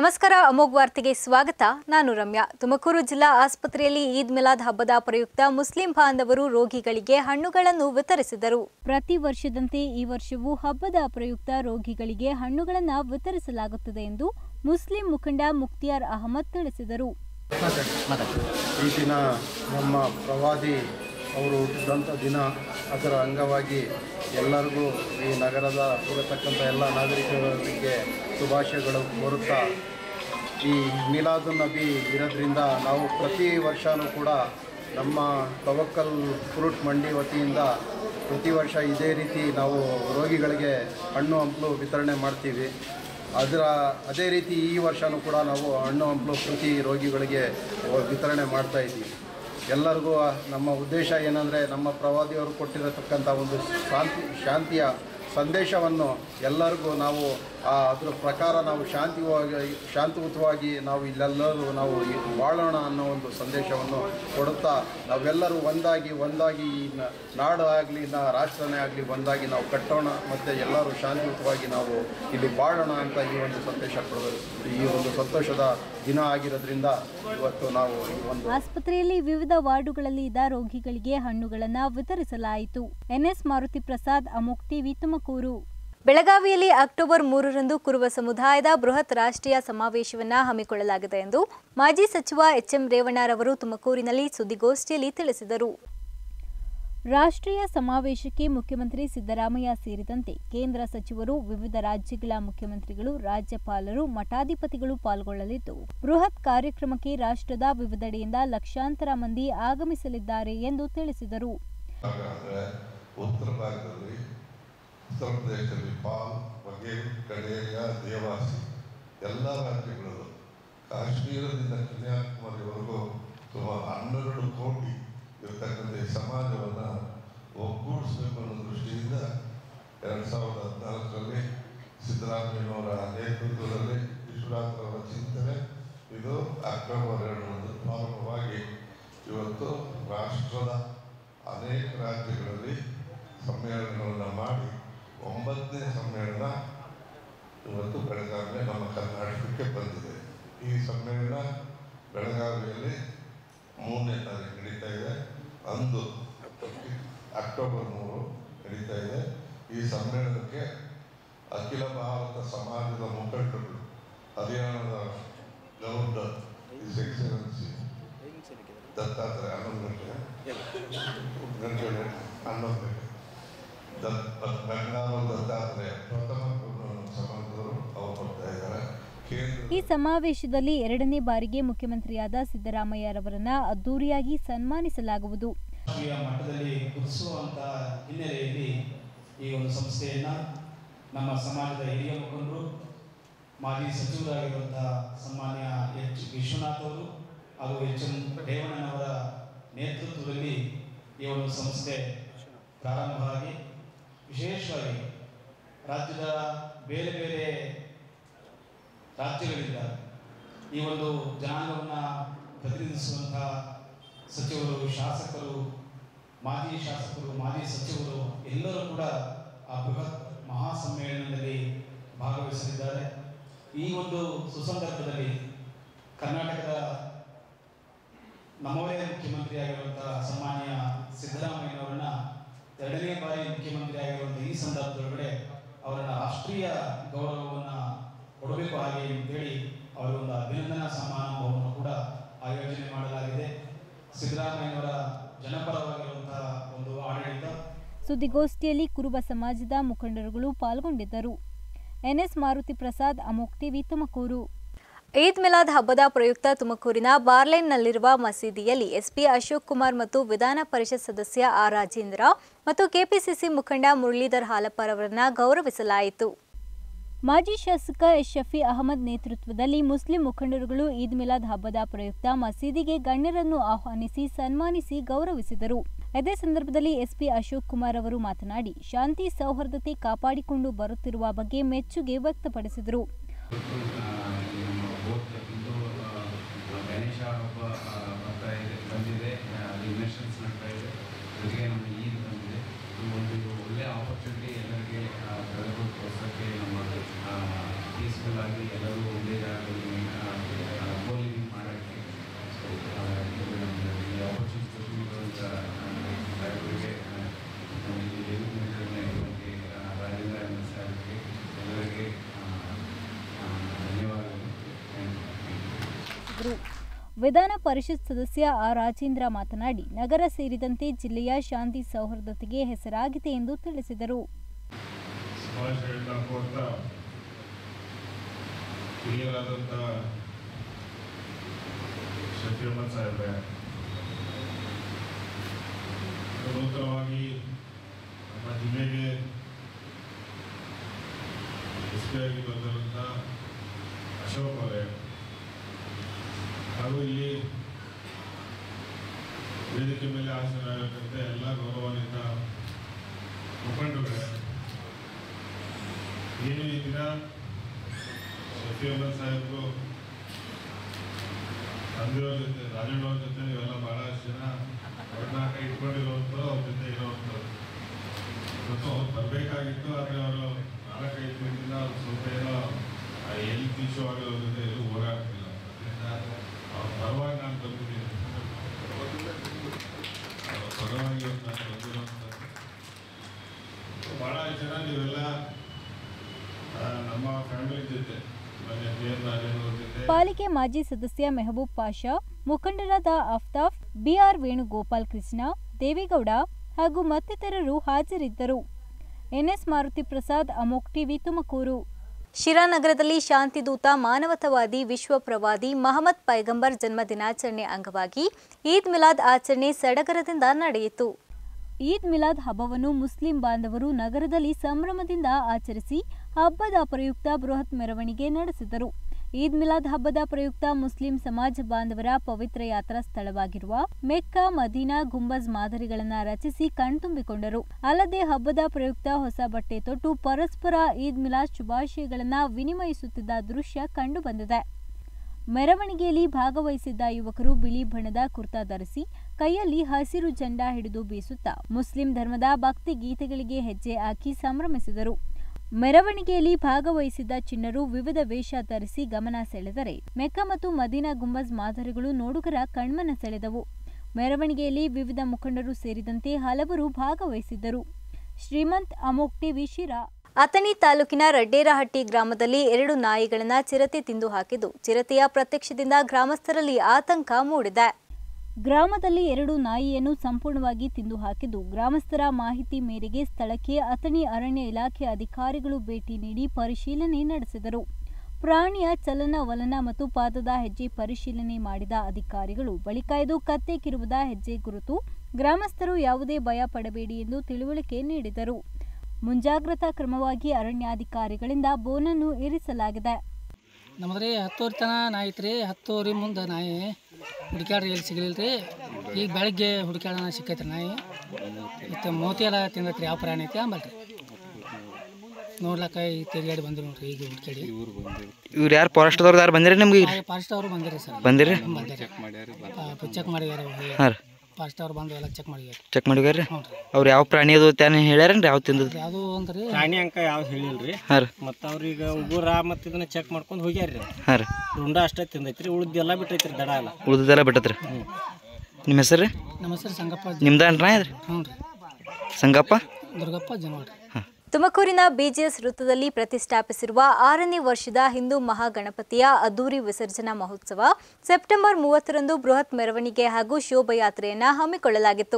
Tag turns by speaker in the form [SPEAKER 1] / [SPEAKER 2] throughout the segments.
[SPEAKER 1] ನಮಸ್ಕಾರ ಅಮೋಘ್ ವಾರ್ತೆಗೆ ಸ್ವಾಗತ ನಾನು ರಮ್ಯಾ ತುಮಕೂರು ಜಿಲ್ಲಾ ಆಸ್ಪತ್ರೆಯಲ್ಲಿ ಈದ್ ಮಿಲಾದ್ ಹಬ್ಬದ ಪ್ರಯುಕ್ತ ಮುಸ್ಲಿಂ ಬಾಂಧವರು ರೋಗಿಗಳಿಗೆ ಹಣ್ಣುಗಳನ್ನು ವಿತರಿಸಿದರು ಪ್ರತಿ ವರ್ಷದಂತೆ ಈ ವರ್ಷವೂ ಹಬ್ಬದ ಪ್ರಯುಕ್ತ ರೋಗಿಗಳಿಗೆ ಹಣ್ಣುಗಳನ್ನು ವಿತರಿಸಲಾಗುತ್ತದೆ ಎಂದು ಮುಸ್ಲಿಂ ಮುಖಂಡ ಮುಕ್ತಿಯಾರ್ ಅಹಮದ್ ತಿಳಿಸಿದರು
[SPEAKER 2] ಈ ದಿನ ನಮ್ಮ ಪ್ರವಾದಿ ಅವರು ಹುಟ್ಟಿದಂಥ ದಿನ ಅದರ ಅಂಗವಾಗಿ ಎಲ್ಲರಿಗೂ ಈ ನಗರದ ಇರತಕ್ಕಂಥ ಎಲ್ಲ ನಾಗರಿಕರಿಗೆ ಶುಭಾಶಯಗಳು ಕೋರುತ್ತಾ ಈ ಮಿಲಾದು ನಬಿ ಇರೋದ್ರಿಂದ ನಾವು ಪ್ರತಿ ವರ್ಷವೂ ಕೂಡ ನಮ್ಮ ತವಕ್ಕಲ್ ಫ್ರೂಟ್ ಮಂಡಿ ವತಿಯಿಂದ ಪ್ರತಿ ವರ್ಷ ಇದೇ ರೀತಿ ನಾವು ರೋಗಿಗಳಿಗೆ ಹಣ್ಣು ಹಂಪಲು ವಿತರಣೆ ಮಾಡ್ತೀವಿ ಅದರ ಅದೇ ರೀತಿ ಈ ವರ್ಷವೂ ಕೂಡ ನಾವು ಹಣ್ಣು ಹಂಪಲು ಪ್ರತಿ ರೋಗಿಗಳಿಗೆ ವಿತರಣೆ ಮಾಡ್ತಾ ಇದ್ದೀವಿ ಎಲ್ಲರಿಗೂ ನಮ್ಮ ಉದ್ದೇಶ ಏನಂದರೆ ನಮ್ಮ ಪ್ರವಾದಿಯವರು ಕೊಟ್ಟಿರತಕ್ಕಂಥ ಒಂದು ಶಾಂತಿ ಶಾಂತಿಯ ಸಂದೇಶವನ್ನು ಎಲ್ಲರಿಗೂ ನಾವು ಆ ಅದರ ಪ್ರಕಾರ ನಾವು ಶಾಂತಿವಾಗಿ ಶಾಂತಿಯುತವಾಗಿ ನಾವು ಇಲ್ಲೆಲ್ಲರೂ ನಾವು ಈ ಬಾಳೋಣ ಅನ್ನೋ ಒಂದು ಸಂದೇಶವನ್ನು ಕೊಡುತ್ತಾ ನಾವೆಲ್ಲರೂ ಒಂದಾಗಿ ಒಂದಾಗಿ ಈ ನ- ನಾಡು ಆಗಲಿ ನಾ ರಾಷ್ಟ್ರನೇ ಆಗಲಿ ಒಂದಾಗಿ ನಾವು ಕಟ್ಟೋಣ ಮತ್ತು ಎಲ್ಲರೂ ಶಾಂತಿಯುತವಾಗಿ ನಾವು ಇಲ್ಲಿ ಬಾಳೋಣ ಅಂತ ಈ ಒಂದು ಸಂದೇಶ ಕೊಡೋದು ಈ ಒಂದು ಸಂತೋಷದ ದಿನ ಆಗಿರೋದ್ರಿಂದ ಇವತ್ತು ನಾವು ಈ ಒಂದು
[SPEAKER 1] ಆಸ್ಪತ್ರೆಯಲ್ಲಿ ವಿವಿಧ ವಾರ್ಡುಗಳಲ್ಲಿ ಇದ್ದ ರೋಗಿಗಳಿಗೆ ಹಣ್ಣುಗಳನ್ನು ವಿತರಿಸಲಾಯಿತು ಎನ್ಎಸ್ ಮಾರುತಿ ಪ್ರಸಾದ್ ಅಮೋಕ್ ಟಿವಿ ತುಮಕೂರು ಬೆಳಗಾವಿಯಲ್ಲಿ ಅಕ್ಟೋಬರ್ ಮೂರರಂದು ಕುರುಬ ಸಮುದಾಯದ ಬೃಹತ್ ರಾಷ್ಟ್ರೀಯ ಸಮಾವೇಶವನ್ನು ಹಮ್ಮಿಕೊಳ್ಳಲಾಗಿದೆ ಎಂದು ಮಾಜಿ ಸಚಿವ ಎಚ್ಎಂ ರೇವಣ್ಣರವರು ತುಮಕೂರಿನಲ್ಲಿ ಸುದ್ದಿಗೋಷ್ಠಿಯಲ್ಲಿ ತಿಳಿಸಿದರು ರಾಷ್ಟ್ರೀಯ ಸಮಾವೇಶಕ್ಕೆ ಮುಖ್ಯಮಂತ್ರಿ ಸಿದ್ದರಾಮಯ್ಯ ಸೇರಿದಂತೆ ಕೇಂದ್ರ ಸಚಿವರು ವಿವಿಧ ರಾಜ್ಯಗಳ ಮುಖ್ಯಮಂತ್ರಿಗಳು ರಾಜ್ಯಪಾಲರು ಮಠಾಧಿಪತಿಗಳು ಪಾಲ್ಗೊಳ್ಳಲಿದ್ದು ಬೃಹತ್ ಕಾರ್ಯಕ್ರಮಕ್ಕೆ ರಾಷ್ಟ್ರದ ವಿವಿಧೆಡೆಯಿಂದ ಲಕ್ಷಾಂತರ ಮಂದಿ ಆಗಮಿಸಲಿದ್ದಾರೆ ಎಂದು ತಿಳಿಸಿದರು
[SPEAKER 3] ಹಾಗಾದರೆ ಉತ್ತರ ಭಾಗದಲ್ಲಿ ಉತ್ತರ ಪ್ರದೇಶದಲ್ಲಿ ಪಾಲ್ ಬಗೇಲ್ ಕಡೇರಿಯ ದೇವಾಸಿ ಎಲ್ಲ ರಾಜ್ಯಗಳಲ್ಲೂ ಕಾಶ್ಮೀರದಿಂದ ಕನ್ಯಾಕುಮಾರಿವರೆಗೂ ಸುಮಾರು ಹನ್ನೆರಡು ಕೋಟಿ ಇರತಕ್ಕಂಥ ಈ ಸಮಾಜವನ್ನು ಒಗ್ಗೂಡಿಸಬೇಕು ಅನ್ನೋ ದೃಷ್ಟಿಯಿಂದ ಎರಡು ಸಾವಿರದ ಹದಿನಾಲ್ಕರಲ್ಲಿ ಸಿದ್ದರಾಮಯ್ಯನವರ ನೇತೃತ್ವದಲ್ಲಿ ವಿಶ್ವನಾಥರವರ ಚಿಂತನೆ ಇದು ಅಕ್ಟೋಬರ್ ಎರಡರಂದು ಪ್ರಾರಂಭವಾಗಿ ಇವತ್ತು ರಾಷ್ಟ್ರದ ಅನೇಕ ರಾಜ್ಯಗಳಲ್ಲಿ ಸಮ್ಮೇಳನಗಳನ್ನು ಮಾಡಿ ಒಂಬತ್ತನೇ ಸಮ್ಮೇಳನ ಇವತ್ತು ಬೆಳಗಾವಿ ನಮ್ಮ ಕರ್ನಾಟಕಕ್ಕೆ ಬಂದಿದೆ ಈ ಸಮ್ಮೇಳನ ಬೆಳಗಾವಿಯಲ್ಲಿ ಮೂರನೇ ತಾರೀಕು ನಡೀತಾ ಇದೆ ಅಂದು ಅಕ್ಟೋಬರ್ ಮೂರು ನಡೀತಾ ಇದೆ ಈ ಸಮ್ಮೇಳನಕ್ಕೆ ಅಖಿಲ ಭಾರತ ಸಮಾಜದ ಮುಖಂಡರು ಹರಿಯಾಣದ ಗವರ್ನರ್ ಇಸ್ ಎಕ್ಸಲೆನ್ಸಿ ದತ್ತಾತ್ರೇಯ ಹನ್ನೊಂದು ಗಂಟೆ ಗಂಟೆ ಹನ್ನೊಂದು ಗಂಟೆ ದತ್ ಬೆಂಗಳೂರು ದತ್ತಾತ್ರೇಯ ಪ್ರಥಮ ಸಮಾಜದವರು ಅವರು ಬರ್ತಾ ಇದ್ದಾರೆ ಕೇಂದ್ರ
[SPEAKER 1] ಈ ಸಮಾವೇಶದಲ್ಲಿ ಎರಡನೇ ಬಾರಿಗೆ ಮುಖ್ಯಮಂತ್ರಿಯಾದ ಸಿದ್ದರಾಮಯ್ಯರವರನ್ನ ಅದ್ದೂರಿಯಾಗಿ ಸನ್ಮಾನಿಸಲಾಗುವುದು
[SPEAKER 4] ರಾಷ್ಟ್ರೀಯ ಮಟ್ಟದಲ್ಲಿ ಗುರುತಿಸುವಂಥ ಹಿನ್ನೆಲೆಯಲ್ಲಿ ಈ ಒಂದು ಸಂಸ್ಥೆಯನ್ನು ನಮ್ಮ ಸಮಾಜದ ಹಿರಿಯ ಮುಖಂಡರು ಮಾಜಿ ಸಚಿವರಾಗಿರುವಂಥ ಸನ್ಮಾನ್ಯ ಎಚ್ ವಿಶ್ವನಾಥ್ ಅವರು ಹಾಗೂ ಎಚ್ ಎಂ ರೇವಣ್ಣನವರ ನೇತೃತ್ವದಲ್ಲಿ ಈ ಒಂದು ಸಂಸ್ಥೆ ಪ್ರಾರಂಭವಾಗಿ ವಿಶೇಷವಾಗಿ ರಾಜ್ಯದ ಬೇರೆ ಬೇರೆ ರಾಜ್ಯಗಳಿಂದ ಈ ಒಂದು ಜನಾಂಗವನ್ನು ಪ್ರತಿನಿಧಿಸುವಂಥ ಸಚಿವರು ಶಾಸಕರು ಮಾಜಿ ಶಾಸಕರು ಮಾಜಿ ಸಚಿವರು ಎಲ್ಲರೂ ಕೂಡ ಆ ಬೃಹತ್ ಮಹಾ ಸಮ್ಮೇಳನದಲ್ಲಿ ಭಾಗವಹಿಸಲಿದ್ದಾರೆ ಈ ಒಂದು ಸುಸಂದರ್ಭದಲ್ಲಿ ಕರ್ನಾಟಕದ ನಮ್ಮವರೇ ಮುಖ್ಯಮಂತ್ರಿಯಾಗಿರುವಂತಹ ಸನ್ಮಾನ್ಯ ಸಿದ್ದರಾಮಯ್ಯನವರನ್ನ ಎರಡನೇ ಬಾರಿ ಮುಖ್ಯಮಂತ್ರಿ ಆಗಿರುವಂಥ ಈ ಸಂದರ್ಭದೊಳಗಡೆ ಅವರನ್ನ ರಾಷ್ಟ್ರೀಯ ಗೌರವವನ್ನು ಕೊಡಬೇಕು ಹಾಗೆ ಅಂತೇಳಿ ಅವರೊಂದು ಅಭಿನಂದನಾ ಸಮಾರಂಭವನ್ನು ಕೂಡ ಆಯೋಜನೆ ಮಾಡಲಾಗಿದೆ ಸಿದ್ದರಾಮಯ್ಯನವರ ಜನಪರವಾಗಿರುವಂತಹ ಒಂದು ಆಡಳಿತ
[SPEAKER 1] ಸುದ್ದಿಗೋಷ್ಠಿಯಲ್ಲಿ ಕುರುಬ ಸಮಾಜದ ಮುಖಂಡರುಗಳು ಪಾಲ್ಗೊಂಡಿದ್ದರು ಎನ್ಎಸ್ ಮಾರುತಿ ಪ್ರಸಾದ್ ಅಮೋಕ್ ಟಿವಿ ತುಮಕೂರು ಈದ್ ಮಿಲಾದ್ ಹಬ್ಬದ ಪ್ರಯುಕ್ತ ತುಮಕೂರಿನ ಬಾರ್ಲೇನ್ನಲ್ಲಿರುವ ಮಸೀದಿಯಲ್ಲಿ ಎಸ್ಪಿ ಅಶೋಕ್ ಕುಮಾರ್ ಮತ್ತು ವಿಧಾನ ಪರಿಷತ್ ಸದಸ್ಯ ಆರ್ ರಾಜೇಂದ್ರ ಮತ್ತು ಕೆಪಿಸಿಸಿ ಮುಖಂಡ ಮುರಳೀಧರ್ ಹಾಲಪ್ಪರವರನ್ನ ಗೌರವಿಸಲಾಯಿತು ಮಾಜಿ ಶಾಸಕ ಎಸ್ ಶಫಿ ಅಹಮದ್ ನೇತೃತ್ವದಲ್ಲಿ ಮುಸ್ಲಿಂ ಮುಖಂಡರುಗಳು ಈದ್ ಮಿಲಾದ್ ಹಬ್ಬದ ಪ್ರಯುಕ್ತ ಮಸೀದಿಗೆ ಗಣ್ಯರನ್ನು ಆಹ್ವಾನಿಸಿ ಸನ್ಮಾನಿಸಿ ಗೌರವಿಸಿದರು ಇದೇ ಸಂದರ್ಭದಲ್ಲಿ ಎಸ್ಪಿ ಅಶೋಕ್ ಕುಮಾರ್ ಅವರು ಮಾತನಾಡಿ ಶಾಂತಿ ಸೌಹಾರ್ದತೆ ಕಾಪಾಡಿಕೊಂಡು ಬರುತ್ತಿರುವ ಬಗ್ಗೆ ಮೆಚ್ಚುಗೆ ವ್ಯಕ್ತಪಡಿಸಿದರು
[SPEAKER 5] ಇಂದು ಗಣೇಶ ಹಬ್ಬ ಆ, ಬರ್ತಾ ಇದೆ ಬಂದಿದೆ ಅಲ್ಲಿ ಇಲೆಕ್ಷನ್ಸ್ ನಡ್ತಾ ಇದೆ ಜೊತೆಗೆ ನಮ್ಮ ಈದ್ ಬಂದಿದೆ ಈ ಒಂದು ಒಳ್ಳೆಯ ಆಪರ್ಚುನಿಟಿ ಎಲ್ಲರಿಗೆ ಆ, ಬೆಳಕು ತೋರ್ಸೋಕ್ಕೆ ನಮ್ಮ ಪೀಸ್ಫುಲ್ ಆಗಿ ಎಲ್ಲರೂ ಒಂದೇ ಜಾಗದಲ್ಲಿ
[SPEAKER 1] ತಿಳಿಸಿದರು ವಿಧಾನ ಪರಿಷತ್ ಸದಸ್ಯ ಆರ್ ರಾಜೇಂದ್ರ ಮಾತನಾಡಿ ನಗರ ಸೇರಿದಂತೆ ಜಿಲ್ಲೆಯ ಶಾಂತಿ ಸೌಹಾರ್ದತೆಗೆ ಹೆಸರಾಗಿದೆ ಎಂದು ತಿಳಿಸಿದರು
[SPEAKER 6] ಶುಭಾಶಯಗಳನ್ನ ಕೋರ್ತಾ ಹಿರಿಯರಾದಂಥ ಶಫೀಮನ್ ಸಾಹೇಬ್ರೆ ನೂತನವಾಗಿ ನಮ್ಮ ಜಿಲ್ಲೆಗೆ ಎಸ್ ಪಿ ಆಗಿ ಬಂದಿರುವಂಥ ಅಶೋಕ್ ಅವರೇ ಹಾಗೂ ಇಲ್ಲಿ ವೇದಿಕೆ ಮೇಲೆ ಆಸೀನರಾಗಿರ್ತಕ್ಕಂಥ ಎಲ್ಲ ಗೌರವಾನ್ವಿತ ಮುಖಂಡರುಗಳೇ ಏನು ಈ ದಿನ ಶಫಿ ಅಹಮದ್ ಸಾಹೇಬ್ರು ತಂದೆಯವ್ರ ಜೊತೆ ರಾಜಣ್ಣವ್ರ ಜೊತೆ ನೀವೆಲ್ಲ ಬಹಳಷ್ಟು ಜನ ಅವ್ರನ್ನ ಇಟ್ಕೊಂಡಿರುವಂಥದ್ದು ಅವ್ರ ಜೊತೆ ಇರೋವಂಥದ್ದು ಮತ್ತು ಅವ್ರು ಬರಬೇಕಾಗಿತ್ತು ಆದರೆ ಅವರು ನಾಲ್ಕೈದು ದಿನದಿಂದ ಅವ್ರು ಸ್ವಲ್ಪ ಏನೋ ಹೆಲ್ತ್ ಇಶ್ಯೂ ಆಗಿರೋದ್ರಿಂದ ಎಲ್ಲೂ ಓಡಾಡ್ತಿಲ್ಲ ಅದರಿಂದ ಅವ್ರ ಪರವಾಗಿ ನಾನು ಬಂದಿದ್ದೀನಿ ಅವ್ರ ಪರವಾಗಿ ಇವತ್ತು ನಾನು ಬಂದಿರೋವಂಥದ್ದು ಭಾಳ ಜನ ನೀವೆಲ್ಲ ಆ, ನಮ್ಮ ಫ್ಯಾಮಿಲಿ ಜೊತೆ ಮನೆ ಬಿ ಎನ್ ರಾಜೇಂದ್ರ ಜೊತೆ
[SPEAKER 1] ಪಾಲಿಕೆ ಮಾಜಿ ಸದಸ್ಯ ಮೆಹಬೂಬ್ ಪಾಷಾ ಮುಖಂಡರಾದ ಆಫ್ತಾಫ್ ಬಿಆರ್ ವೇಣುಗೋಪಾಲ್ ಕೃಷ್ಣ ದೇವೇಗೌಡ ಹಾಗೂ ಮತ್ತಿತರರು ಹಾಜರಿದ್ದರು ಎನ್ಎಸ್ ಮಾರುತಿ ಪ್ರಸಾದ್ ಅಮೋಕ್ ಟಿವಿ ತುಮಕೂರು ಶಿರಾನಗರದಲ್ಲಿ ಶಾಂತಿದೂತ ಮಾನವತಾವಾದಿ ವಿಶ್ವ ಪ್ರವಾದಿ ಮಹಮ್ಮದ್ ಪೈಗಂಬರ್ ಜನ್ಮ ದಿನಾಚರಣೆ ಅಂಗವಾಗಿ ಈದ್ ಮಿಲಾದ್ ಆಚರಣೆ ಸಡಗರದಿಂದ ನಡೆಯಿತು ಈದ್ ಮಿಲಾದ್ ಹಬ್ಬವನ್ನು ಮುಸ್ಲಿಂ ಬಾಂಧವರು ನಗರದಲ್ಲಿ ಸಂಭ್ರಮದಿಂದ ಆಚರಿಸಿ ಹಬ್ಬದ ಪ್ರಯುಕ್ತ ಬೃಹತ್ ಮೆರವಣಿಗೆ ನಡೆಸಿದರು ಈದ್ ಮಿಲಾದ್ ಹಬ್ಬದ ಪ್ರಯುಕ್ತ ಮುಸ್ಲಿಂ ಸಮಾಜ ಬಾಂಧವರ ಪವಿತ್ರ ಯಾತ್ರಾ ಸ್ಥಳವಾಗಿರುವ ಮೆಕ್ಕಾ ಮದೀನಾ ಗುಂಬಜ್ ಮಾದರಿಗಳನ್ನು ರಚಿಸಿ ಕಣ್ತುಂಬಿಕೊಂಡರು ಅಲ್ಲದೆ ಹಬ್ಬದ ಪ್ರಯುಕ್ತ ಹೊಸ ಬಟ್ಟೆ ತೊಟ್ಟು ಪರಸ್ಪರ ಈದ್ ಮಿಲಾದ್ ಶುಭಾಶಯಗಳನ್ನು ವಿನಿಮಯಿಸುತ್ತಿದ್ದ ದೃಶ್ಯ ಕಂಡುಬಂದಿದೆ ಮೆರವಣಿಗೆಯಲ್ಲಿ ಭಾಗವಹಿಸಿದ್ದ ಯುವಕರು ಬಿಳಿ ಬಣ್ಣದ ಕುರ್ತಾ ಧರಿಸಿ ಕೈಯಲ್ಲಿ ಹಸಿರು ಜೆಂಡಾ ಹಿಡಿದು ಬೀಸುತ್ತಾ ಮುಸ್ಲಿಂ ಧರ್ಮದ ಭಕ್ತಿ ಗೀತೆಗಳಿಗೆ ಹೆಜ್ಜೆ ಹಾಕಿ ಸಂಭ್ರಮಿಸಿದರು ಮೆರವಣಿಗೆಯಲ್ಲಿ ಭಾಗವಹಿಸಿದ್ದ ಚಿಣ್ಣರು ವಿವಿಧ ವೇಷ ಧರಿಸಿ ಗಮನ ಸೆಳೆದರೆ ಮೆಕ್ಕ ಮತ್ತು ಮದೀನಾ ಗುಂಬಜ್ ಮಾದರಿಗಳು ನೋಡುಗರ ಕಣ್ಮನ ಸೆಳೆದವು ಮೆರವಣಿಗೆಯಲ್ಲಿ ವಿವಿಧ ಮುಖಂಡರು ಸೇರಿದಂತೆ ಹಲವರು ಭಾಗವಹಿಸಿದ್ದರು ಶ್ರೀಮಂತ್ ಅಮೋಕ್ ಟಿವಿ ಶಿರಾ ಅಥಣಿ ತಾಲೂಕಿನ ರಡ್ಡೇರಹಟ್ಟಿ ಗ್ರಾಮದಲ್ಲಿ ಎರಡು ನಾಯಿಗಳನ್ನು ಚಿರತೆ ತಿಂದು ಹಾಕಿದ್ದು ಚಿರತೆಯ ಪ್ರತ್ಯಕ್ಷದಿಂದ ಗ್ರಾಮಸ್ಥರಲ್ಲಿ ಆತಂಕ ಮೂಡಿದೆ ಗ್ರಾಮದಲ್ಲಿ ಎರಡು ನಾಯಿಯನ್ನು ಸಂಪೂರ್ಣವಾಗಿ ತಿಂದು ಹಾಕಿದ್ದು ಗ್ರಾಮಸ್ಥರ ಮಾಹಿತಿ ಮೇರೆಗೆ ಸ್ಥಳಕ್ಕೆ ಅಥಣಿ ಅರಣ್ಯ ಇಲಾಖೆ ಅಧಿಕಾರಿಗಳು ಭೇಟಿ ನೀಡಿ ಪರಿಶೀಲನೆ ನಡೆಸಿದರು ಪ್ರಾಣಿಯ ಚಲನವಲನ ಮತ್ತು ಪಾದದ ಹೆಜ್ಜೆ ಪರಿಶೀಲನೆ ಮಾಡಿದ ಅಧಿಕಾರಿಗಳು ಬಳಿಕ ಇದು ಕತ್ತೆ ಕಿರುಬದ ಹೆಜ್ಜೆ ಗುರುತು ಗ್ರಾಮಸ್ಥರು ಯಾವುದೇ ಭಯ ಪಡಬೇಡಿ ಎಂದು ತಿಳುವಳಿಕೆ ನೀಡಿದರು ಮುಂಜಾಗ್ರತಾ ಕ್ರಮವಾಗಿ ಅರಣ್ಯಾಧಿಕಾರಿಗಳಿಂದ ಬೋನನ್ನು ಇರಿಸಲಾಗಿದೆ
[SPEAKER 7] ನಮ್ಮದ್ರಿ ಹತ್ತುವರೆ ತನ ನಾಯಿ ಐತ್ರಿ ಹತ್ತುವರೆ ಮುಂದೆ ನಾಯಿ ಹುಡುಕ್ಯಾಡ್ರಿ ಎಲ್ಲಿ ಸಿಗಲಿಲ್ಲ ರೀ ಈಗ ಬೆಳಗ್ಗೆ ಹುಡುಕ್ಯಾಡ ಸಿಕ್ಕೈತ್ರಿ ನಾಯಿ ಮತ್ತು ಮೋತಿ ಎಲ್ಲ ತಿಂದೈತ್ರಿ ಯಾವ ಪ್ರಾಣಿ ಐತಿ ಅಂಬಲ್ರಿ ನೋಡ್ಲಕ್ಕ ಈಗ ತಿರುಗಾಡಿ ಬಂದ್ರು ನೋಡ್ರಿ ಈಗ ಹುಡುಕ್ಯಾಡಿ
[SPEAKER 8] ಇವ್ರು ಯಾರು ಫಾರೆಸ್ಟ್ದವ್ರು ಯಾರು ಬಂದಿರಿ ನಿಮ್ಗೆ ಈಗ
[SPEAKER 7] ಫಾರೆಸ್ಟ್ ಅವರು ಬಂದಿರಿ ಸರ್
[SPEAKER 8] ಬಂದಿರಿ
[SPEAKER 7] ಬಂದಿರಿ ಚೆಕ್ ಮಾಡಿದಾರೆ
[SPEAKER 8] ಹಾಂ ರೀ
[SPEAKER 7] ಫಾರೆಸ್ಟ್ ಅವ್ರು ಬಂದು ಎಲ್ಲ ಚೆಕ್ ಮಾಡಿದಾರೆ
[SPEAKER 8] ಚೆಕ್ ಮಾಡಿಗ್ಯಾರ
[SPEAKER 7] ಹ್ಞೂ ರೀ
[SPEAKER 8] ಅವ್ರು ಯಾವ ಪ್ರಾಣಿ ಅದು ತ್ಯಾನ ಹೇಳ್ಯಾರೇನ್ರಿ ಯಾವ ತಿಂದದ್ದು
[SPEAKER 7] ಯಾವುದು ಅಂದ್ರಿ
[SPEAKER 9] ಪ್ರಾಣಿ ಅಂಕ ಯಾವ್ದು ಹೇಳಿಲ್ರಿ
[SPEAKER 8] ಹಾಂ ರೀ
[SPEAKER 9] ಮತ್ತು ಅವ್ರೀಗ ಉಗುರ ಮತ್ತು ಇದನ್ನ ಚೆಕ್ ಮಾಡ್ಕೊಂಡು ಹೋಗ್ಯಾರ್ರಿ
[SPEAKER 8] ಹಾಂ ರೀ
[SPEAKER 9] ರುಂಡ ಅಷ್ಟೇ ತಿಂದೈತ್ರಿ ಉಳ್ದೆಲ್ಲ ಬಿಟ್ಟೈತ್ರಿ ದಡ ಎಲ್ಲ
[SPEAKER 8] ಉಳ್ದದೆಲ್ಲ ಬಿಟ್ಟತ್ರಿ ನಿಮ್ಮ ಹೆಸರು ರೀ
[SPEAKER 7] ನಮ್ಮ ಹೆಸರು ಸಂಗಪ್ಪ
[SPEAKER 8] ನಿಮ್ದೇನ್ರಿ ರೀ
[SPEAKER 7] ಹ್ಞೂ ರೀ
[SPEAKER 8] ಸಂಗಪ್ಪ
[SPEAKER 7] ದುರ್ಗಪ್ಪ ಜನವಾಡ್ರಿ
[SPEAKER 1] ತುಮಕೂರಿನ ಬಿಜಿಎಸ್ ವೃತ್ತದಲ್ಲಿ ಪ್ರತಿಷ್ಠಾಪಿಸಿರುವ ಆರನೇ ವರ್ಷದ ಹಿಂದೂ ಮಹಾಗಣಪತಿಯ ಅದ್ದೂರಿ ವಿಸರ್ಜನಾ ಮಹೋತ್ಸವ ಸೆಪ್ಟೆಂಬರ್ ಮೂವತ್ತರಂದು ಬೃಹತ್ ಮೆರವಣಿಗೆ ಹಾಗೂ ಶೋಭಯಾತ್ರೆಯನ್ನು ಹಮ್ಮಿಕೊಳ್ಳಲಾಗಿತ್ತು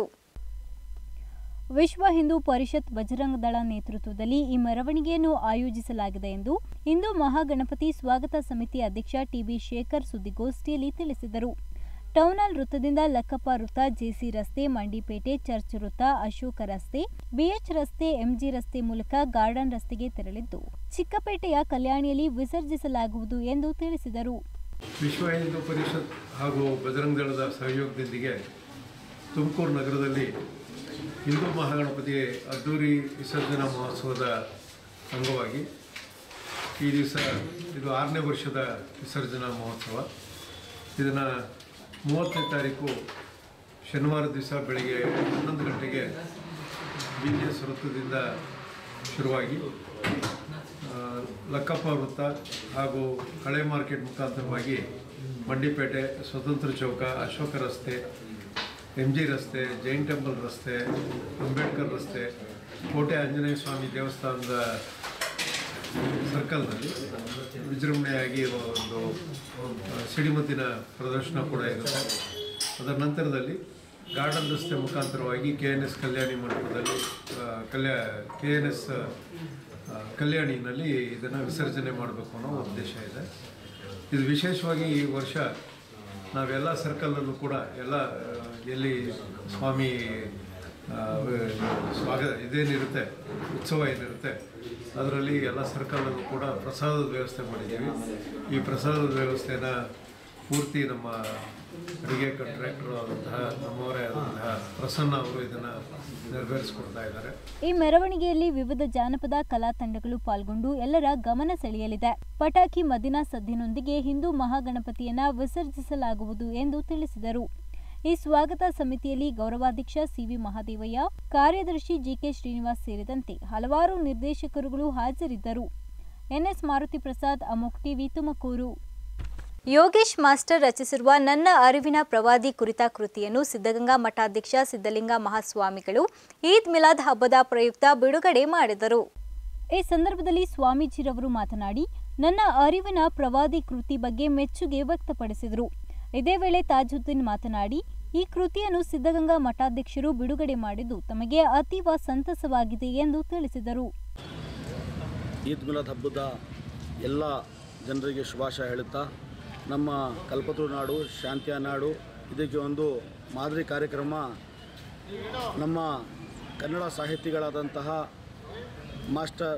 [SPEAKER 1] ವಿಶ್ವ ಹಿಂದೂ ಪರಿಷತ್ ಬಜರಂಗ ದಳ ನೇತೃತ್ವದಲ್ಲಿ ಈ ಮೆರವಣಿಗೆಯನ್ನು ಆಯೋಜಿಸಲಾಗಿದೆ ಎಂದು ಹಿಂದೂ ಮಹಾಗಣಪತಿ ಸ್ವಾಗತ ಸಮಿತಿ ಅಧ್ಯಕ್ಷ ಟಿಬಿ ಶೇಖರ್ ಸುದ್ದಿಗೋಷ್ಠಿಯಲ್ಲಿ ತಿಳಿಸಿದರು ಟೌನಲ್ ವೃತ್ತದಿಂದ ಲಕ್ಕಪ್ಪ ವೃತ್ತ ಜೆಸಿ ರಸ್ತೆ ಮಂಡಿಪೇಟೆ ಚರ್ಚ್ ವೃತ್ತ ಅಶೋಕ ರಸ್ತೆ ಬಿಎಚ್ ರಸ್ತೆ ಎಂಜಿ ರಸ್ತೆ ಮೂಲಕ ಗಾರ್ಡನ್ ರಸ್ತೆಗೆ ತೆರಳಿದ್ದು ಚಿಕ್ಕಪೇಟೆಯ ಕಲ್ಯಾಣಿಯಲ್ಲಿ ವಿಸರ್ಜಿಸಲಾಗುವುದು ಎಂದು ತಿಳಿಸಿದರು
[SPEAKER 10] ವಿಶ್ವ ಹಿಂದೂ ಪರಿಷತ್ ಹಾಗೂ ಬಜರಂಗ ದಳದ ಸಹಯೋಗದೊಂದಿಗೆ ತುಮಕೂರು ನಗರದಲ್ಲಿ ಹಿಂದೂ ಮಹಾಗಣಪತಿ ಅದ್ದೂರಿ ವಿಸರ್ಜನಾ ಮಹೋತ್ಸವದ ಅಂಗವಾಗಿ ಈ ದಿವಸ ಇದು ಆರನೇ ವರ್ಷದ ವಿಸರ್ಜನಾ ಮಹೋತ್ಸವ ಇದನ್ನು ಮೂವತ್ತನೇ ತಾರೀಕು ಶನಿವಾರ ದಿವಸ ಬೆಳಗ್ಗೆ ಹನ್ನೊಂದು ಗಂಟೆಗೆ ಬಿ ಜಿ ಎಸ್ ವೃತ್ತದಿಂದ ಶುರುವಾಗಿ ಆ, ಲಕ್ಕಪ್ಪ ವೃತ್ತ ಹಾಗೂ ಹಳೆ ಮಾರ್ಕೆಟ್ ಮುಖಾಂತರವಾಗಿ ಮಂಡಿಪೇಟೆ ಸ್ವತಂತ್ರ ಚೌಕ ಅಶೋಕ ರಸ್ತೆ ಎಮ್ ಜಿ ರಸ್ತೆ ಜೈನ್ ಟೆಂಪಲ್ ರಸ್ತೆ ಅಂಬೇಡ್ಕರ್ ರಸ್ತೆ ಕೋಟೆ ಆಂಜನೇಯ ಸ್ವಾಮಿ ದೇವಸ್ಥಾನದ ಸರ್ಕಲ್ನಲ್ಲಿ ವಿಜೃಂಭಣೆಯಾಗಿ ಒಂದು ಆ, ಸಿಡಿಮದ್ದಿನ ಪ್ರದರ್ಶನ ಕೂಡ ಇರುತ್ತೆ ಅದರ ನಂತರದಲ್ಲಿ ಗಾರ್ಡನ್ ರಸ್ತೆ ಮುಖಾಂತರವಾಗಿ ಕೆ ಎನ್ ಎಸ್ ಕಲ್ಯಾಣಿ ಮಂಟಪದಲ್ಲಿ ಆ, ಕಲ್ಯಾ ಕೆ ಎನ್ ಎಸ್ ಕಲ್ಯಾಣಿನಲ್ಲಿ ಇದನ್ನು ವಿಸರ್ಜನೆ ಮಾಡಬೇಕು ಅನ್ನೋ ಉದ್ದೇಶ ಇದೆ ಇದು ವಿಶೇಷವಾಗಿ ಈ ವರ್ಷ ನಾವೆಲ್ಲ ಸರ್ಕಲಲ್ಲೂ ಕೂಡ ಎಲ್ಲ ಆ, ಎಲ್ಲಿ ಸ್ವಾಮಿ ಆ, ಸ್ವಾಗತ ಇದೇನಿರುತ್ತೆ ಉತ್ಸವ ಏನಿರುತ್ತೆ ಅದರಲ್ಲಿ ಎಲ್ಲ ಸರ್ಕಲಲ್ಲೂ ಕೂಡ ಪ್ರಸಾದದ ವ್ಯವಸ್ಥೆ ಮಾಡಿದ್ದೀವಿ ಈ ಪ್ರಸಾದದ ವ್ಯವಸ್ಥೆನ ಪೂರ್ತಿ ನಮ್ಮ ಅಡುಗೆ ಕಾಂಟ್ರಾಕ್ಟರ್ ಆದಂತಹ ನಮ್ಮವರೇ ಆದಂತಹ ಪ್ರಸನ್ನ ಅವರು ಇದನ್ನು ನೆರವೇರಿಸ್ಕೊಡ್ತಾ ಇದ್ದಾರೆ
[SPEAKER 1] ಈ ಮೆರವಣಿಗೆಯಲ್ಲಿ ವಿವಿಧ ಜಾನಪದ ಕಲಾ ತಂಡಗಳು ಪಾಲ್ಗೊಂಡು ಎಲ್ಲರ ಗಮನ ಸೆಳೆಯಲಿದೆ ಪಟಾಕಿ ಮದಿನಾ ಸದ್ದಿನೊಂದಿಗೆ ಹಿಂದೂ ಮಹಾಗಣಪತಿಯನ್ನ ವಿಸರ್ಜಿಸಲಾಗುವುದು ಎಂದು ತಿಳಿಸಿದರು ಈ ಸ್ವಾಗತ ಸಮಿತಿಯಲ್ಲಿ ಗೌರವಾಧ್ಯಕ್ಷ ಸಿವಿ ಮಹಾದೇವಯ್ಯ ಕಾರ್ಯದರ್ಶಿ ಜಿಕೆ ಶ್ರೀನಿವಾಸ್ ಸೇರಿದಂತೆ ಹಲವಾರು ನಿರ್ದೇಶಕರುಗಳು ಹಾಜರಿದ್ದರು ಎನ್ಎಸ್ ಮಾರುತಿ ಪ್ರಸಾದ್ ಅಮೋಕ್ ಟಿವಿ ತುಮಕೂರು ಯೋಗೇಶ್ ಮಾಸ್ಟರ್ ರಚಿಸಿರುವ ನನ್ನ ಅರಿವಿನ ಪ್ರವಾದಿ ಕುರಿತ ಕೃತಿಯನ್ನು ಸಿದ್ಧಗಂಗಾ ಮಠಾಧ್ಯಕ್ಷ ಸಿದ್ಧಲಿಂಗ ಮಹಾಸ್ವಾಮಿಗಳು ಈದ್ ಮಿಲಾದ್ ಹಬ್ಬದ ಪ್ರಯುಕ್ತ ಬಿಡುಗಡೆ ಮಾಡಿದರು ಈ ಸಂದರ್ಭದಲ್ಲಿ ಸ್ವಾಮೀಜಿರವರು ಮಾತನಾಡಿ ನನ್ನ ಅರಿವಿನ ಪ್ರವಾದಿ ಕೃತಿ ಬಗ್ಗೆ ಮೆಚ್ಚುಗೆ ವ್ಯಕ್ತಪಡಿಸಿದರು ಇದೇ ವೇಳೆ ತಾಜುದ್ದೀನ್ ಮಾತನಾಡಿ ಈ ಕೃತಿಯನ್ನು ಸಿದ್ಧಗಂಗಾ ಮಠಾಧ್ಯಕ್ಷರು ಬಿಡುಗಡೆ ಮಾಡಿದ್ದು ತಮಗೆ ಅತೀವ ಸಂತಸವಾಗಿದೆ ಎಂದು ತಿಳಿಸಿದರು
[SPEAKER 11] ಈದ್ ಮಿಲಾದ್ ಹಬ್ಬದ ಎಲ್ಲ ಜನರಿಗೆ ಶುಭಾಶಯ ಹೇಳುತ್ತಾ ನಮ್ಮ ಕಲ್ಪತರು ನಾಡು ಶಾಂತಿಯ ನಾಡು ಇದಕ್ಕೆ ಒಂದು ಮಾದರಿ ಕಾರ್ಯಕ್ರಮ ನಮ್ಮ ಕನ್ನಡ ಸಾಹಿತಿಗಳಾದಂತಹ ಮಾಸ್ಟರ್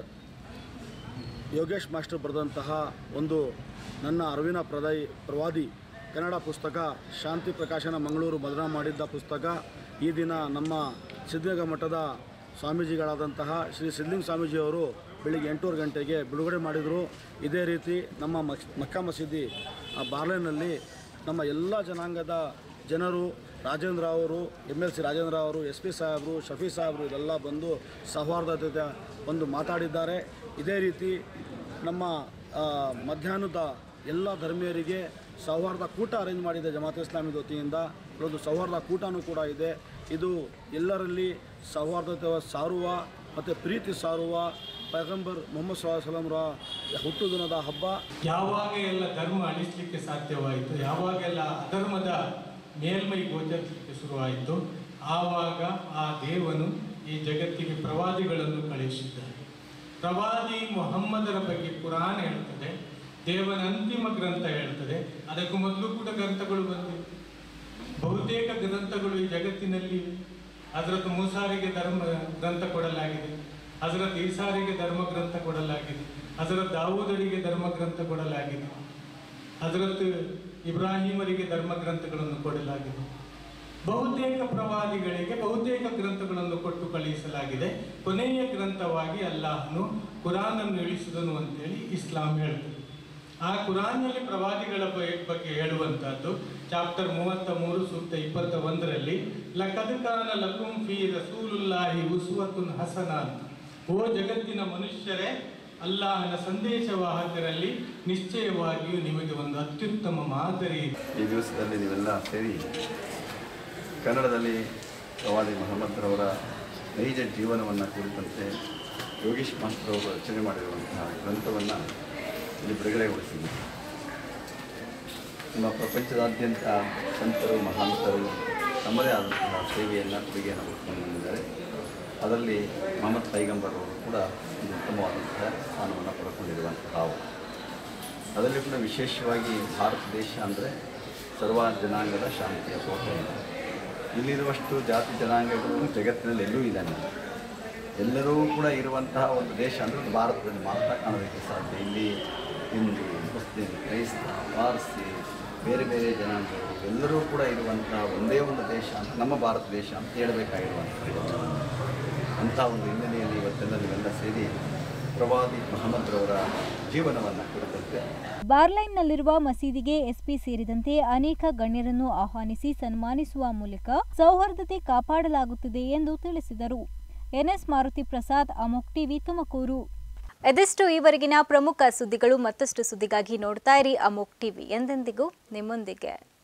[SPEAKER 11] ಯೋಗೇಶ್ ಮಾಸ್ಟರ್ ಬರೆದಂತಹ ಒಂದು ನನ್ನ ಅರಿವಿನ ಪ್ರದಾಯಿ ಪ್ರವಾದಿ ಕನ್ನಡ ಪುಸ್ತಕ ಶಾಂತಿ ಪ್ರಕಾಶನ ಮಂಗಳೂರು ಮದನ ಮಾಡಿದ್ದ ಪುಸ್ತಕ ಈ ದಿನ ನಮ್ಮ ಸಿದ್ಧಗಂಗಾ ಮಠದ ಸ್ವಾಮೀಜಿಗಳಾದಂತಹ ಶ್ರೀ ಸಿದ್ಧಲಿಂಗ ಸ್ವಾಮೀಜಿಯವರು ಬೆಳಿಗ್ಗೆ ಎಂಟೂವರೆ ಗಂಟೆಗೆ ಬಿಡುಗಡೆ ಮಾಡಿದರು ಇದೇ ರೀತಿ ನಮ್ಮ ಮಕ್ ಮಕ್ಕಾ ಮಸೀದಿ ಆ ಬಾರ್ಲೆನಲ್ಲಿ ನಮ್ಮ ಎಲ್ಲ ಜನಾಂಗದ ಜನರು ರಾಜೇಂದ್ರ ಅವರು ಎಮ್ ಎಲ್ ಸಿ ರಾಜೇಂದ್ರ ಅವರು ಎಸ್ ಪಿ ಸಾಹೇಬರು ಶಫಿ ಸಾಹೇಬರು ಇದೆಲ್ಲ ಬಂದು ಸೌಹಾರ್ದತೆ ಒಂದು ಮಾತಾಡಿದ್ದಾರೆ ಇದೇ ರೀತಿ ನಮ್ಮ ಆ, ಮಧ್ಯಾಹ್ನದ ಎಲ್ಲ ಧರ್ಮೀಯರಿಗೆ ಸೌಹಾರ್ದ ಕೂಟ ಅರೇಂಜ್ ಮಾಡಿದೆ ಜಮಾತ್ ಇಸ್ಲಾಮಿ ವತಿಯಿಂದ ಒಂದು ಸೌಹಾರ್ದ ಕೂಟನೂ ಕೂಡ ಇದೆ ಇದು ಎಲ್ಲರಲ್ಲಿ ಸೌಹಾರ್ದತೆ ಸಾರುವ ಮತ್ತು ಪ್ರೀತಿ ಸಾರುವ ಪೈಗಂಬರ್ ಮೊಹಮ್ಮದ್ ಸಲ್ಲಾ ಸಲಂರ ಹುಟ್ಟುದಿನದ ಹಬ್ಬ
[SPEAKER 12] ಯಾವಾಗ ಎಲ್ಲ ಧರ್ಮ ಅಳಿಸ್ಲಿಕ್ಕೆ ಸಾಧ್ಯವಾಯಿತು ಯಾವಾಗೆಲ್ಲ ಅಧರ್ಮದ ಮೇಲ್ಮೈ ಗೋಚರಿಸಲಿಕ್ಕೆ ಶುರುವಾಯಿತು ಆವಾಗ ಆ ದೇವನು ಈ ಜಗತ್ತಿಗೆ ಪ್ರವಾದಿಗಳನ್ನು ಕಳುಹಿಸಿದ್ದಾನೆ ಪ್ರವಾದಿ ಮೊಹಮ್ಮದರ ಬಗ್ಗೆ ಪುರಾಣ ಹೇಳ್ತದೆ ದೇವನ ಅಂತಿಮ ಗ್ರಂಥ ಹೇಳ್ತದೆ ಅದಕ್ಕೂ ಮೊದಲು ಕೂಡ ಗ್ರಂಥಗಳು ಬಂದಿವೆ ಬಹುತೇಕ ಗ್ರಂಥಗಳು ಈ ಜಗತ್ತಿನಲ್ಲಿ ಹಜರತ್ ಮೂಸಾರಿಗೆ ಧರ್ಮ ಗ್ರಂಥ ಕೊಡಲಾಗಿದೆ ಹಜರತ್ ಈಸಾರಿಗೆ ಧರ್ಮ ಗ್ರಂಥ ಕೊಡಲಾಗಿದೆ ಹಜರತ್ ದಾವೂದರಿಗೆ ಧರ್ಮ ಗ್ರಂಥ ಕೊಡಲಾಗಿದೆ ಹಜರತ್ ಇಬ್ರಾಹಿಮರಿಗೆ ಧರ್ಮ ಗ್ರಂಥಗಳನ್ನು ಕೊಡಲಾಗಿದೆ ಬಹುತೇಕ ಪ್ರವಾದಿಗಳಿಗೆ ಬಹುತೇಕ ಗ್ರಂಥಗಳನ್ನು ಕೊಟ್ಟು ಕಳುಹಿಸಲಾಗಿದೆ ಕೊನೆಯ ಗ್ರಂಥವಾಗಿ ಅಲ್ಲಾಹನು ಕುರಾನನ್ನು ಇಳಿಸಿದನು ಅಂತೇಳಿ ಇಸ್ಲಾಂ ಹೇಳ್ತದೆ ಆ ಕುರಾನ್ನಲ್ಲಿ ಪ್ರವಾದಿಗಳ ಬ- ಬಗ್ಗೆ ಹೇಳುವಂತಹದ್ದು ಚಾಪ್ಟರ್ ಮೂವತ್ತ ಮೂರು ಸೂಕ್ತ ಇಪ್ಪತ್ತ ಒಂದರಲ್ಲಿ ಲಕದ್ ಕಾನ ಲಕುಂ ಫಿ ರಸೂಲುಲ್ಲಾಹಿ ಉಸ್ವತುನ್ ಹಸನ ಅಂತ ಓ ಜಗತ್ತಿನ ಮನುಷ್ಯರೇ ಅಲ್ಲಾಹನ ಸಂದೇಶವಾಹಕರಲ್ಲಿ ನಿಶ್ಚಯವಾಗಿಯೂ ನಿಮಗೆ ಒಂದು ಅತ್ಯುತ್ತಮ ಮಾದರಿ ಇದೆ.
[SPEAKER 13] ಈ ದಿವಸದಲ್ಲಿ ನೀವೆಲ್ಲ ಸೇರಿ ಕನ್ನಡದಲ್ಲಿ ಪ್ರವಾದಿ ಮೊಹಮ್ಮದ್ರವರ ನೈಜ ಜೀವನವನ್ನು ಕುರಿತಂತೆ ಯೋಗೀಶ್ ಮಾಸ್ಟರ್ ಅವರು ರಚನೆ ಮಾಡಿರುವಂತಹ ಗ್ರಂಥವನ್ನು ಇಲ್ಲಿ ಬಿಡುಗಡೆಗೊಳಿಸಿದ್ದೀವಿ ನಮ್ಮ ಪ್ರಪಂಚದಾದ್ಯಂತ ಸಂತರು ಮಹಾಂತರು ತಮ್ಮದೇ ಆದಂತಹ ಸೇವೆಯನ್ನು ಕೊಡುಗೆಯನ್ನು ಕೊಡ್ಕೊಂಡು ಬಂದಿದ್ದಾರೆ ಅದರಲ್ಲಿ ಮೊಹಮ್ಮದ್ ಪೈಗಂಬರ್ ಅವರು ಕೂಡ ಒಂದು ಉತ್ತಮವಾದಂತಹ ಸ್ಥಾನವನ್ನು ಪಡ್ಕೊಂಡಿರುವಂತಹ ಅವರು ಅದರಲ್ಲಿ ಕೂಡ ವಿಶೇಷವಾಗಿ ಭಾರತ ದೇಶ ಅಂದರೆ ಸರ್ವ ಜನಾಂಗದ ಶಾಂತಿಯ ಕೋಟೆ ಇಲ್ಲಿರುವಷ್ಟು ಜಾತಿ ಜನಾಂಗಗಳು ಜಗತ್ತಿನಲ್ಲಿ ಎಲ್ಲೂ ಇದ್ದಾನೆ ಎಲ್ಲರೂ ಕೂಡ ಇರುವಂತಹ ಒಂದು ದೇಶ ಅಂದರೆ ಅದು ಭಾರತದಲ್ಲಿ ಮಾತ್ರ ಕಾಣೋದಕ್ಕೆ ಸಾಧ್ಯ ಇಲ್ಲಿ ಹಿಂದೂ ಮುಸ್ಲಿಂ ಕ್ರೈಸ್ತ ಪಾರ್ಸಿ ಬೇರೆ ಬೇರೆ ಜನಾಂಗಗಳು ಎಲ್ಲರೂ ಕೂಡ ಇರುವಂತಹ ಒಂದೇ ಒಂದು ದೇಶ ಅಂತ ನಮ್ಮ ಭಾರತ ದೇಶ ಅಂತ ಹೇಳಬೇಕಾಗಿರುವಂಥದ್ದು ಅಂಥ ಒಂದು ಹಿನ್ನೆಲೆಯಲ್ಲಿ ಇವತ್ತೆಲ್ಲ ನೀವೆಲ್ಲ ಸೇರಿ ಪ್ರವಾದಿ ಮೊಹಮ್ಮದ್ರವರ ಜೀವನವನ್ನು ಕುರಿತಂತೆ
[SPEAKER 1] ಬಾರ್ಲೈನ್ನಲ್ಲಿರುವ ಮಸೀದಿಗೆ ಎಸ್ಪಿ ಸೇರಿದಂತೆ ಅನೇಕ ಗಣ್ಯರನ್ನು ಆಹ್ವಾನಿಸಿ ಸನ್ಮಾನಿಸುವ ಮೂಲಕ ಸೌಹಾರ್ದತೆ ಕಾಪಾಡಲಾಗುತ್ತಿದೆ ಎಂದು ತಿಳಿಸಿದರು ಎನ್ಎಸ್ ಮಾರುತಿ ಪ್ರಸಾದ್ ಅಮೋಕ್ ಟಿವಿ ತುಮಕೂರು ಇದಿಷ್ಟು ಈವರೆಗಿನ ಪ್ರಮುಖ ಸುದ್ದಿಗಳು ಮತ್ತಷ್ಟು ಸುದ್ದಿಗಾಗಿ ನೋಡ್ತಾ ಇರಿ ಅಮೋಕ್ ಟಿವಿ ಎಂದೆಂದಿಗೂ ನಿಮ್ಮೊಂದಿಗೆ